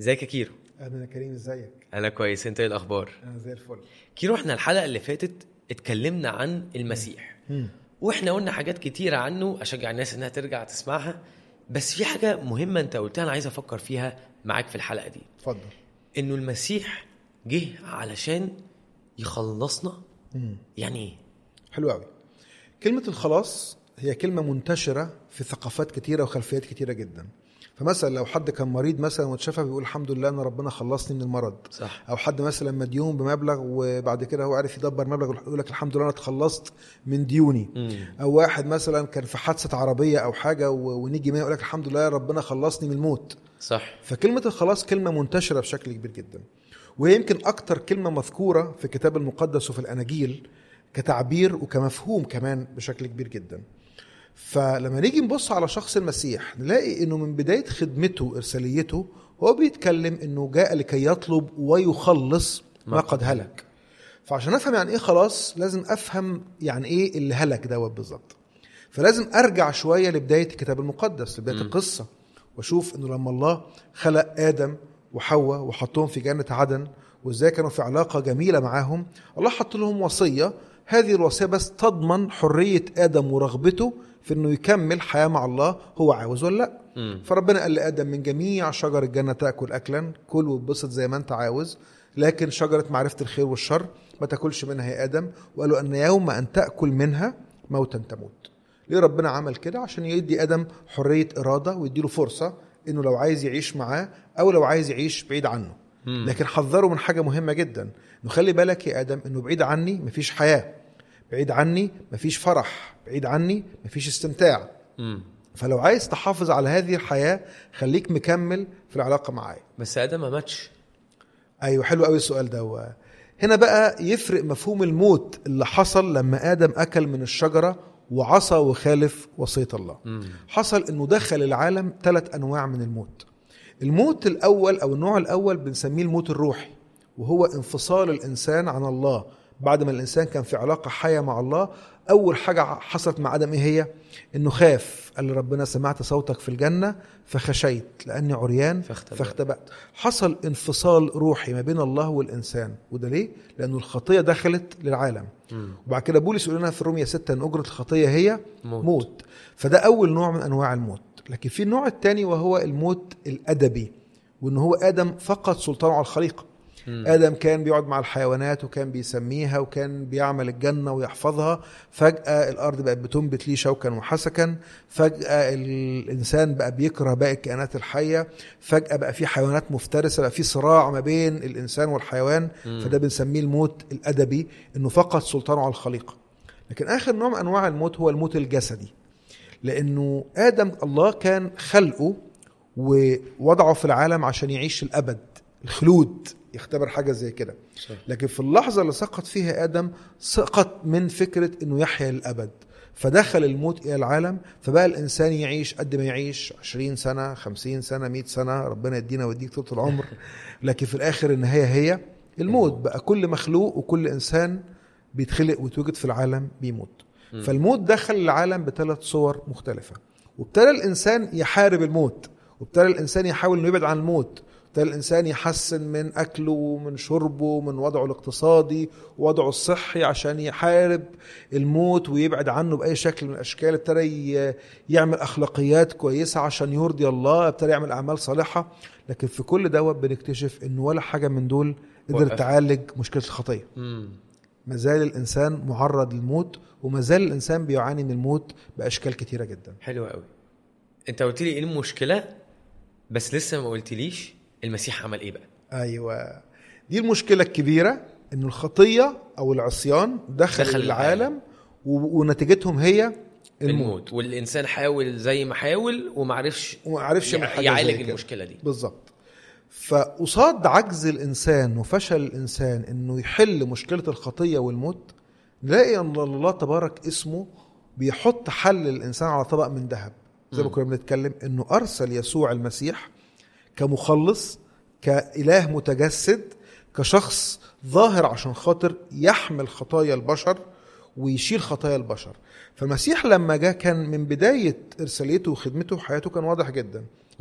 ازيك يا كيرو اهلا يا كريم ازيك انا كويس انت ايه الاخبار انا زي الفل كيرو احنا الحلقه اللي فاتت اتكلمنا عن المسيح واحنا قلنا حاجات كتيره عنه اشجع الناس انها ترجع تسمعها بس في حاجه مهمه انت قلتها انا عايز افكر فيها معاك في الحلقه دي اتفضل انه المسيح جه علشان يخلصنا يعني ايه حلو قوي كلمه الخلاص هي كلمه منتشره في ثقافات كتيره وخلفيات كتيره جدا فمثلا لو حد كان مريض مثلا واتشفى بيقول الحمد لله ان ربنا خلصني من المرض صح او حد مثلا مديون بمبلغ وبعد كده هو عارف يدبر مبلغ يقول لك الحمد لله انا اتخلصت من ديوني مم. او واحد مثلا كان في حادثه عربيه او حاجه و- ونيجي يقول لك الحمد لله ربنا خلصني من الموت صح فكلمة الخلاص كلمة منتشرة بشكل كبير جدا وهي يمكن أكتر كلمة مذكورة في الكتاب المقدس وفي الأناجيل كتعبير وكمفهوم كمان بشكل كبير جدا فلما نيجي نبص على شخص المسيح نلاقي انه من بدايه خدمته ارساليته هو بيتكلم انه جاء لكي يطلب ويخلص ما ما قد هلك فعشان افهم يعني ايه خلاص لازم افهم يعني ايه اللي هلك دوت بالظبط فلازم ارجع شويه لبدايه الكتاب المقدس لبدايه مم. القصه واشوف انه لما الله خلق ادم وحواء وحطهم في جنه عدن وازاي كانوا في علاقه جميله معاهم الله حط لهم وصيه هذه الوصيه بس تضمن حريه ادم ورغبته في انه يكمل حياه مع الله هو عاوز ولا لا مم. فربنا قال لادم من جميع شجر الجنه تاكل اكلا كل واتبسط زي ما انت عاوز لكن شجره معرفه الخير والشر ما تاكلش منها يا ادم وقالوا ان يوم ان تاكل منها موتا تموت ليه ربنا عمل كده عشان يدي ادم حريه اراده ويديله فرصه انه لو عايز يعيش معاه او لو عايز يعيش بعيد عنه مم. لكن حذره من حاجه مهمه جدا انه خلي بالك يا ادم انه بعيد عني مفيش حياه بعيد عني مفيش فرح بعيد عني مفيش استمتاع مم. فلو عايز تحافظ على هذه الحياه خليك مكمل في العلاقه معايا بس ادم ما ماتش ايوه حلو قوي السؤال ده هو هنا بقى يفرق مفهوم الموت اللي حصل لما ادم اكل من الشجره وعصى وخالف وصيه الله مم. حصل انه دخل العالم ثلاث انواع من الموت الموت الاول او النوع الاول بنسميه الموت الروحي وهو انفصال الانسان عن الله بعد ما الانسان كان في علاقه حيه مع الله اول حاجه حصلت مع ادم ايه هي انه خاف قال لربنا سمعت صوتك في الجنه فخشيت لاني عريان فاختبأت. فاختبأت حصل انفصال روحي ما بين الله والانسان وده ليه لانه الخطيه دخلت للعالم مم. وبعد كده بولس يقول لنا في الرومية 6 ان اجره الخطيه هي موت. موت. موت فده اول نوع من انواع الموت لكن في النوع الثاني وهو الموت الادبي وان هو ادم فقد سلطانه على الخليقه مم. ادم كان بيقعد مع الحيوانات وكان بيسميها وكان بيعمل الجنه ويحفظها فجاه الارض بقت بتنبت ليه شوكا وحسكا فجاه الانسان بقى بيكره باقي الكائنات الحيه فجاه بقى في حيوانات مفترسه بقى في صراع ما بين الانسان والحيوان مم. فده بنسميه الموت الادبي انه فقد سلطانه على الخليقه لكن اخر نوع من انواع الموت هو الموت الجسدي لانه ادم الله كان خلقه ووضعه في العالم عشان يعيش الابد الخلود يختبر حاجه زي كده صح. لكن في اللحظه اللي سقط فيها ادم سقط من فكره انه يحيا للابد فدخل الموت الى العالم فبقى الانسان يعيش قد ما يعيش 20 سنه 50 سنه 100 سنه ربنا يدينا ويديك طول العمر لكن في الاخر النهايه هي الموت بقى كل مخلوق وكل انسان بيتخلق ويتوجد في العالم بيموت مم. فالموت دخل العالم بثلاث صور مختلفه وابتدى الانسان يحارب الموت وابتدى الانسان يحاول انه يبعد عن الموت ابتدى الانسان يحسن من اكله ومن شربه ومن وضعه الاقتصادي ووضعه الصحي عشان يحارب الموت ويبعد عنه باي شكل من الاشكال ابتدى ي- يعمل اخلاقيات كويسه عشان يرضي الله ابتدى يعمل اعمال صالحه لكن في كل دوت بنكتشف ان ولا حاجه من دول قدرت وقف. تعالج مشكله الخطيه مم. ما زال الانسان معرض للموت وما زال الانسان بيعاني من الموت باشكال كتيره جدا حلو قوي انت قلت لي ايه المشكله بس لسه ما قلتليش المسيح عمل ايه بقى ايوه دي المشكله الكبيره ان الخطيه او العصيان دخل, دخل دخل العالم و- ونتيجتهم هي الموت, الموت. الموت والانسان حاول زي ما حاول وما عرفش وما عرفش يعمل حاجه يعالج زي كده. المشكله دي بالظبط فقصاد عجز الانسان وفشل الانسان انه يحل مشكله الخطيه والموت نلاقي ان الله تبارك اسمه بيحط حل للانسان على طبق من ذهب زي ما مم. كنا بنتكلم انه ارسل يسوع المسيح كمخلص كاله متجسد كشخص ظاهر عشان خاطر يحمل خطايا البشر ويشيل خطايا البشر فالمسيح لما جاء كان من بدايه ارساليته وخدمته وحياته كان واضح جدا